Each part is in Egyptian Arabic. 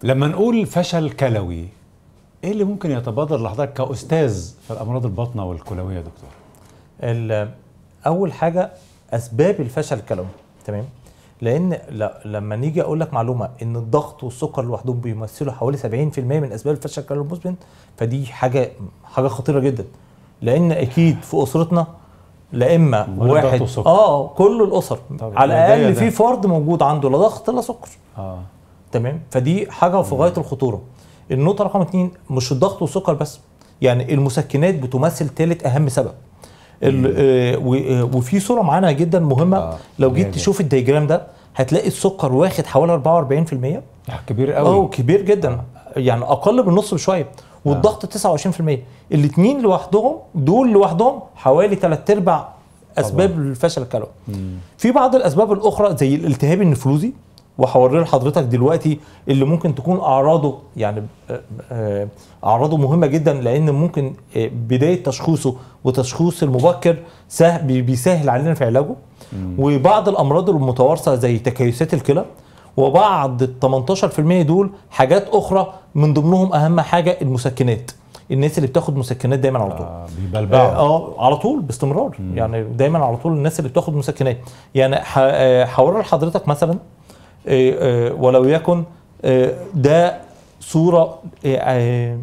لما نقول فشل كلوي ايه اللي ممكن يتبادر لحضرتك كاستاذ في الامراض الباطنه والكلويه يا دكتور ال- اول حاجه اسباب الفشل الكلوي تمام لان ل- لما نيجي اقول لك معلومه ان الضغط والسكر لوحدهم بيمثلوا حوالي 70% من اسباب الفشل الكلوي المزمن فدي حاجه حاجه خطيره جدا لان اكيد في اسرتنا لا اما ولا ضغط واحد وسكر. اه كل الاسر طبعا. على لا ده يا الاقل ده. في فرد موجود عنده لا ضغط لا سكر اه تمام فدي حاجه في غايه الخطوره النقطه رقم اتنين مش الضغط والسكر بس يعني المسكنات بتمثل ثالث اهم سبب ال- آه، و- آه، وفي صوره معانا جدا مهمه آه، لو هي جيت دي. تشوف الدياجرام ده هتلاقي السكر واخد حوالي 44% ده كبير قوي اه كبير جدا يعني اقل بالنص بشويه والضغط 29% الاثنين لوحدهم دول لوحدهم حوالي ثلاث ارباع اسباب الفشل الكلوي في بعض الاسباب الاخرى زي الالتهاب النفروزي وهوريه لحضرتك دلوقتي اللي ممكن تكون اعراضه يعني آه، آه، اعراضه مهمه جدا لان ممكن آه، بدايه تشخيصه وتشخيص المبكر سهل بي- بيسهل علينا في علاجه وبعض الامراض المتوارثه زي تكيسات الكلى وبعض ال 18% دول حاجات اخرى من ضمنهم اهم حاجه المسكنات الناس اللي بتاخد مسكنات دايما على طول آه بيبلبعوا اه على طول باستمرار يعني دايما على طول الناس اللي بتاخد مسكنات يعني ح- آه، هوري لحضرتك مثلا آه، آه، ولو يكن آه، ده صوره آه، آه،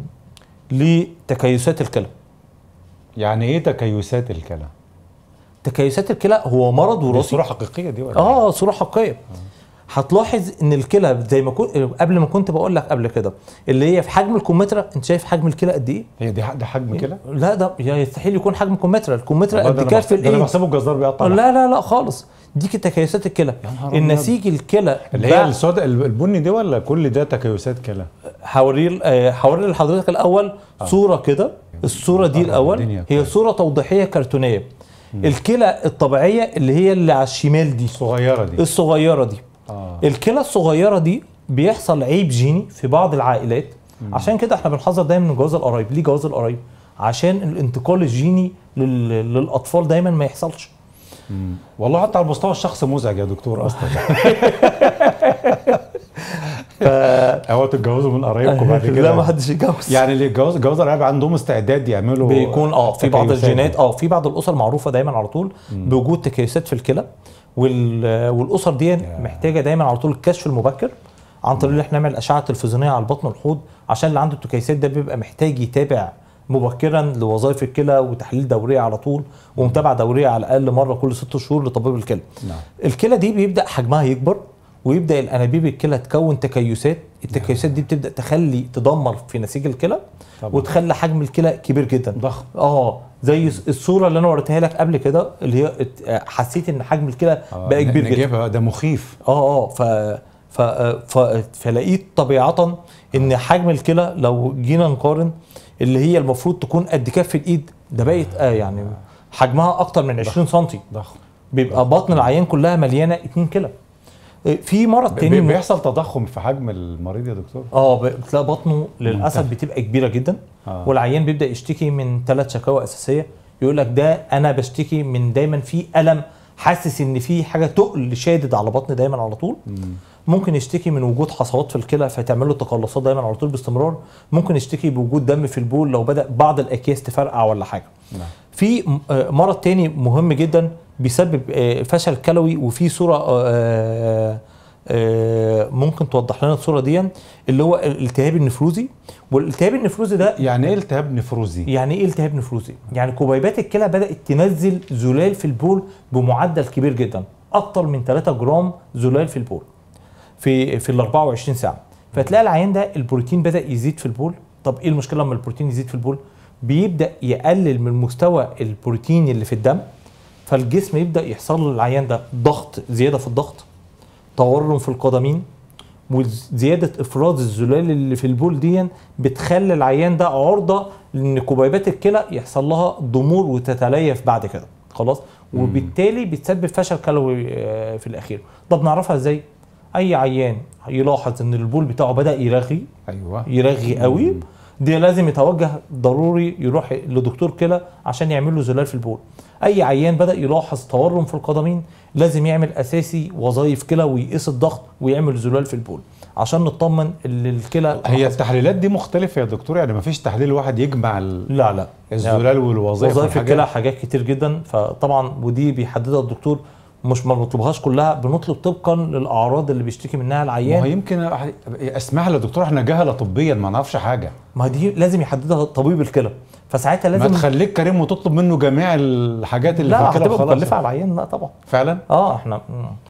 لتكيسات الكلى يعني ايه تكيسات الكلى تكيسات الكلى هو مرض دي وراثي صوره حقيقيه دي ولا اه صوره حقيقيه هتلاحظ ان الكلى زي ما كنت قبل ما كنت بقول لك قبل كده اللي هي في حجم الكمثرى انت شايف حجم الكلى قد ايه؟ هي دي ده حجم كده لا ده يستحيل يكون حجم الكمثرى الكمثرى والله قد ده أنا كاف بحسب- ده انا الايه؟ بحسبه الجزار بيقطع لا لا لا خالص دي كده تكيسات الكلى يا نهار أبيض. النسيج الكلى اللي هي بعد- السوداء البني دي ولا كل ده تكيسات كلى هوري آه، هوري لحضرتك الاول صوره كده الصوره دي قرب الاول الدنيا هي كده. صوره توضيحيه كرتونيه الكلى الطبيعيه اللي هي اللي على الشمال دي الصغيره دي الصغيره دي اه الكلى الصغيره دي بيحصل عيب جيني في بعض العائلات عشان كده احنا بنحذر دايما من جواز القرايب ليه جواز القرايب عشان الانتقال الجيني لل... للاطفال دايما ما يحصلش والله حتى على المستوى الشخصي مزعج يا دكتور اصلا هو تتجوزوا من قرايبكم بعد كده لا ما حدش يتجوز يعني اللي يتجوز جواز القرايب عندهم استعداد يعملوا بيكون اه في بعض تكيسات. الجينات اه في بعض الاسر معروفه دايما على طول بوجود تكيسات في الكلى وال... والاسر دي محتاجه دايما على طول الكشف المبكر عن طريق ان احنا نعمل اشعه تلفزيونيه على البطن والحوض عشان اللي عنده التكيسات ده بيبقى محتاج يتابع مبكرا لوظائف الكلى وتحليل دوريه على طول ومتابعه دوريه على الاقل مره كل ست شهور لطبيب الكلى. نعم. الكلى دي بيبدا حجمها يكبر ويبدا الانابيب الكلى تكون تكيسات التكيسات دي بتبدا تخلي تدمر في نسيج الكلى طبعا. وتخلي حجم الكلى كبير جدا ضخم اه زي الصوره اللي انا وريتها لك قبل كده اللي هي ات- آه، حسيت ان حجم الكلى آه، بقى كبير جدا نجيبها ده مخيف اه اه ف ف ف فلقيت طبيعه ان حجم الكلى لو جينا نقارن اللي هي المفروض تكون قد كف الايد ده بقت آه يعني حجمها اكتر من 20 سم ضخم بيبقى بطن العيان كلها مليانه 2 كلى آه، في مرض بي- تاني بيحصل تضخم في حجم المريض يا دكتور اه ب- بتلاقي بطنه للاسف بتبقى كبيره جدا آه. والعيان بيبدا يشتكي من ثلاث شكاوى اساسيه يقول لك ده انا بشتكي من دايما في الم حاسس ان في حاجه تقل شادد على بطني دايما على طول ممكن يشتكي من وجود حصوات في الكلى فتعمل له تقلصات دايما على طول باستمرار ممكن يشتكي بوجود دم في البول لو بدا بعض الاكياس تفرقع ولا حاجه نعم. في م- آه، مرض تاني مهم جدا بيسبب آه، فشل كلوي وفي صوره آه، آه، ممكن توضح لنا الصوره دي اللي هو الالتهاب النفروزي والالتهاب النفروزي ده يعني ايه التهاب نفروزي يعني ايه التهاب نفروزي؟ يعني كبيبات الكلى بدات تنزل زلال في البول بمعدل كبير جدا اكتر من 3 جرام زلال في البول في في ال 24 ساعه فتلاقي العيان ده البروتين بدا يزيد في البول طب ايه المشكله لما البروتين يزيد في البول بيبدا يقلل من مستوى البروتين اللي في الدم فالجسم يبدا يحصل للعيان ده ضغط زياده في الضغط تورم في القدمين وزياده افراز الزلال اللي في البول دي بتخلي العيان ده عرضه لان كبيبات الكلى يحصل لها ضمور وتتليف بعد كده خلاص وبالتالي بتسبب فشل كلوي آه، في الاخير طب نعرفها ازاي اي عيان يلاحظ ان البول بتاعه بدا يرغي ايوه يرغي قوي دي لازم يتوجه ضروري يروح لدكتور كلى عشان يعمل له زلال في البول اي عيان بدا يلاحظ تورم في القدمين لازم يعمل اساسي وظائف كلى ويقيس الضغط ويعمل زلال في البول عشان نطمن ان الكلى هي التحليلات دي مختلفه يا دكتور يعني ما فيش تحليل واحد يجمع ال- لا لا الزلال والوظائف وظائف والحاجات الكلى حاجات كتير جدا فطبعا ودي بيحددها الدكتور مش ما بنطلبهاش كلها بنطلب طبقا للاعراض اللي بيشتكي منها ما هو العيان يمكن اسمح لي يا دكتور احنا جهله طبيا ما نعرفش حاجه ما دي لازم يحددها طبيب الكلى فساعتها ما لازم تخليك كريم وتطلب منه جميع الحاجات اللي في لا الكلى هتبقى وخلاص مكلفه على العيان لا طبعا فعلا اه احنا مم.